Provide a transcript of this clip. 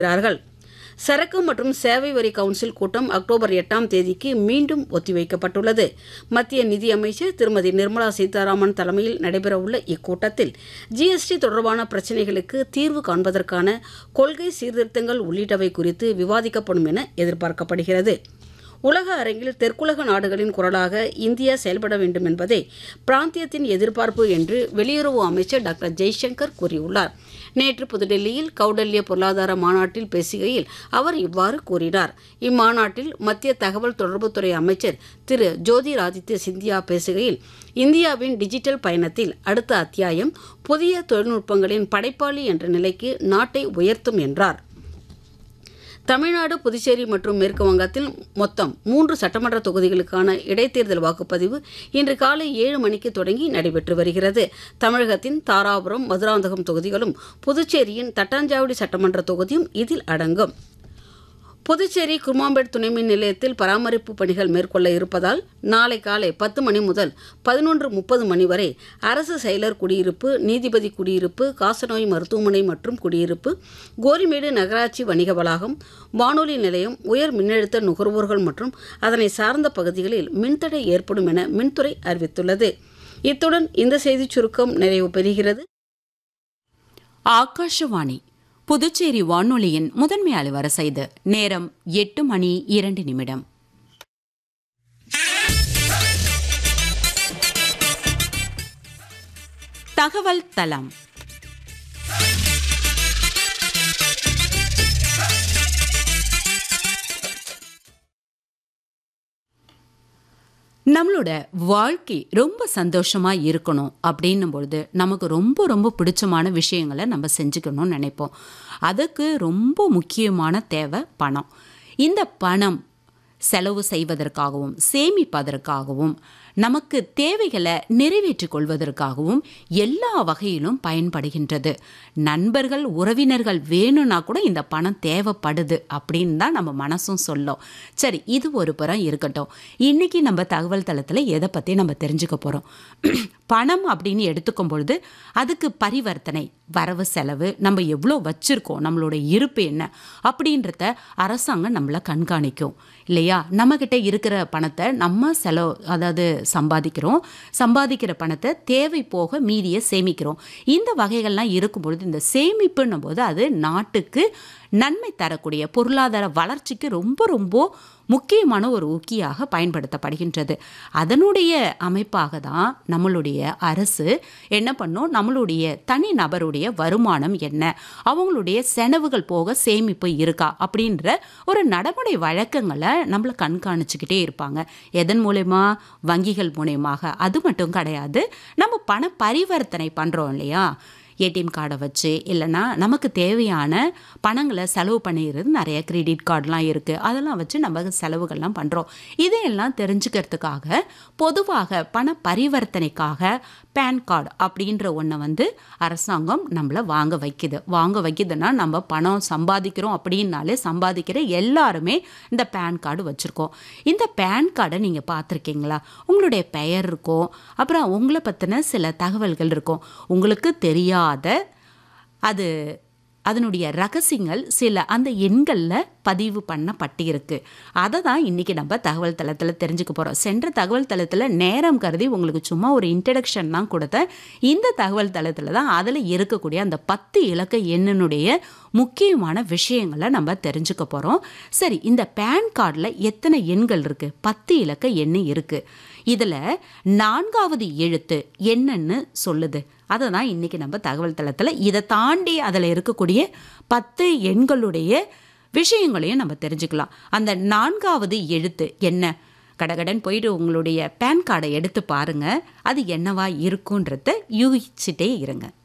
இருக்கிறார்கள் சரக்கு மற்றும் சேவை வரி கவுன்சில் கூட்டம் அக்டோபர் எட்டாம் தேதிக்கு மீண்டும் ஒத்திவைக்கப்பட்டுள்ளது மத்திய நிதியமைச்சர் திருமதி நிர்மலா சீதாராமன் தலைமையில் நடைபெறவுள்ள இக்கூட்டத்தில் ஜிஎஸ்டி தொடர்பான பிரச்சினைகளுக்கு தீர்வு காண்பதற்கான கொள்கை சீர்திருத்தங்கள் உள்ளிட்டவை குறித்து விவாதிக்கப்படும் என எதிர்பார்க்கப்படுகிறது உலக அரங்கில் தெற்குலக நாடுகளின் குரலாக இந்தியா செயல்பட வேண்டும் என்பதே பிராந்தியத்தின் எதிர்பார்ப்பு என்று வெளியுறவு அமைச்சர் டாக்டர் ஜெய்சங்கர் கூறியுள்ளார் நேற்று புதுடெல்லியில் கௌடல்ய பொருளாதார மாநாட்டில் பேசுகையில் அவர் இவ்வாறு கூறினார் இம்மாநாட்டில் மத்திய தகவல் தொடர்புத்துறை அமைச்சர் திரு ஜோதிராதித்ய சிந்தியா பேசுகையில் இந்தியாவின் டிஜிட்டல் பயணத்தில் அடுத்த அத்தியாயம் புதிய தொழில்நுட்பங்களின் படைப்பாளி என்ற நிலைக்கு நாட்டை உயர்த்தும் என்றார் தமிழ்நாடு புதுச்சேரி மற்றும் மேற்கு வங்கத்தில் மொத்தம் மூன்று சட்டமன்ற தொகுதிகளுக்கான இடைத்தேர்தல் வாக்குப்பதிவு இன்று காலை ஏழு மணிக்கு தொடங்கி நடைபெற்று வருகிறது தமிழகத்தின் தாராபுரம் மதுராந்தகம் தொகுதிகளும் புதுச்சேரியின் தட்டாஞ்சாவடி சட்டமன்ற தொகுதியும் இதில் அடங்கும் புதுச்சேரி குருமாம்பேட் துணைமின் நிலையத்தில் பராமரிப்பு பணிகள் மேற்கொள்ள இருப்பதால் நாளை காலை பத்து மணி முதல் பதினொன்று முப்பது மணி வரை அரசு செயலர் குடியிருப்பு நீதிபதி குடியிருப்பு காசநோய் மருத்துவமனை மற்றும் குடியிருப்பு கோரிமேடு நகராட்சி வணிக வளாகம் வானொலி நிலையம் உயர் மின்னழுத்த நுகர்வோர்கள் மற்றும் அதனை சார்ந்த பகுதிகளில் மின்தடை ஏற்படும் என மின்துறை அறிவித்துள்ளது இத்துடன் இந்த செய்திச் சுருக்கம் நிறைவு பெறுகிறது ஆகாஷவாணி புதுச்சேரி வானொலியின் முதன்மை அலுவரசை இது நேரம் எட்டு மணி இரண்டு நிமிடம் தகவல் தளம் நம்மளோட வாழ்க்கை ரொம்ப சந்தோஷமா இருக்கணும் அப்படின்னும் பொழுது நமக்கு ரொம்ப ரொம்ப பிடிச்சமான விஷயங்களை நம்ம செஞ்சுக்கணும்னு நினைப்போம் அதுக்கு ரொம்ப முக்கியமான தேவை பணம் இந்த பணம் செலவு செய்வதற்காகவும் சேமிப்பதற்காகவும் நமக்கு தேவைகளை நிறைவேற்றிக் கொள்வதற்காகவும் எல்லா வகையிலும் பயன்படுகின்றது நண்பர்கள் உறவினர்கள் வேணும்னா கூட இந்த பணம் தேவைப்படுது அப்படின்னு தான் நம்ம மனசும் சொல்லும் சரி இது ஒரு புறம் இருக்கட்டும் இன்னைக்கு நம்ம தகவல் தளத்தில் எதை பற்றி நம்ம தெரிஞ்சுக்க போகிறோம் பணம் அப்படின்னு எடுத்துக்கும் பொழுது அதுக்கு பரிவர்த்தனை வரவு செலவு நம்ம எவ்வளோ வச்சுருக்கோம் நம்மளோட இருப்பு என்ன அப்படின்றத அரசாங்கம் நம்மளை கண்காணிக்கும் இல்லையா நம்மக்கிட்ட இருக்கிற பணத்தை நம்ம செலவு அதாவது சம்பாதிக்கிறோம் சம்பாதிக்கிற பணத்தை தேவை போக மீதியை சேமிக்கிறோம் இந்த வகைகள்லாம் இருக்கும் பொழுது இந்த சேமிப்புன்னும் போது அது நாட்டுக்கு நன்மை தரக்கூடிய பொருளாதார வளர்ச்சிக்கு ரொம்ப ரொம்ப முக்கியமான ஒரு ஊக்கியாக பயன்படுத்தப்படுகின்றது அதனுடைய அமைப்பாக தான் நம்மளுடைய அரசு என்ன பண்ணும் நம்மளுடைய தனி நபருடைய வருமானம் என்ன அவங்களுடைய செலவுகள் போக சேமிப்பு இருக்கா அப்படின்ற ஒரு நடைமுறை வழக்கங்களை நம்மளை கண்காணிச்சுக்கிட்டே இருப்பாங்க எதன் மூலயமா வங்கிகள் மூலயமாக அது மட்டும் கிடையாது நம்ம பண பரிவர்த்தனை பண்ணுறோம் இல்லையா ஏடிஎம் கார்டை வச்சு இல்லைன்னா நமக்கு தேவையான பணங்களை செலவு பண்ணிடுறது நிறைய கிரெடிட் கார்டெலாம் இருக்குது அதெல்லாம் வச்சு நம்ம செலவுகள்லாம் பண்ணுறோம் இதையெல்லாம் தெரிஞ்சுக்கிறதுக்காக பொதுவாக பண பரிவர்த்தனைக்காக பேன் கார்டு அப்படின்ற ஒன்றை வந்து அரசாங்கம் நம்மளை வாங்க வைக்குது வாங்க வைக்குதுன்னா நம்ம பணம் சம்பாதிக்கிறோம் அப்படின்னாலே சம்பாதிக்கிற எல்லாருமே இந்த பேன் கார்டு வச்சுருக்கோம் இந்த பேன் கார்டை நீங்கள் பார்த்துருக்கீங்களா உங்களுடைய பெயர் இருக்கும் அப்புறம் உங்களை பற்றின சில தகவல்கள் இருக்கும் உங்களுக்கு தெரியாத அது அதனுடைய ரகசியங்கள் சில அந்த எண்களில் பதிவு பண்ணப்பட்டு இருக்கு அதை தான் இன்றைக்கி நம்ம தகவல் தளத்தில் தெரிஞ்சுக்க போகிறோம் சென்ற தகவல் தளத்தில் நேரம் கருதி உங்களுக்கு சும்மா ஒரு இன்ட்ரடக்ஷன் தான் கொடுத்தேன் இந்த தகவல் தளத்தில் தான் அதில் இருக்கக்கூடிய அந்த பத்து இலக்க எண்ணினுடைய முக்கியமான விஷயங்களை நம்ம தெரிஞ்சுக்க போகிறோம் சரி இந்த பேன் கார்டில் எத்தனை எண்கள் இருக்குது பத்து இலக்க எண்ணு இருக்குது இதில் நான்காவது எழுத்து என்னன்னு சொல்லுது அதை தான் இன்றைக்கி நம்ம தகவல் தளத்தில் இதை தாண்டி அதில் இருக்கக்கூடிய பத்து எண்களுடைய விஷயங்களையும் நம்ம தெரிஞ்சுக்கலாம் அந்த நான்காவது எழுத்து என்ன கடகடன் போயிட்டு உங்களுடைய பேன் கார்டை எடுத்து பாருங்கள் அது என்னவா இருக்குன்றத யூகிச்சிட்டே இருங்க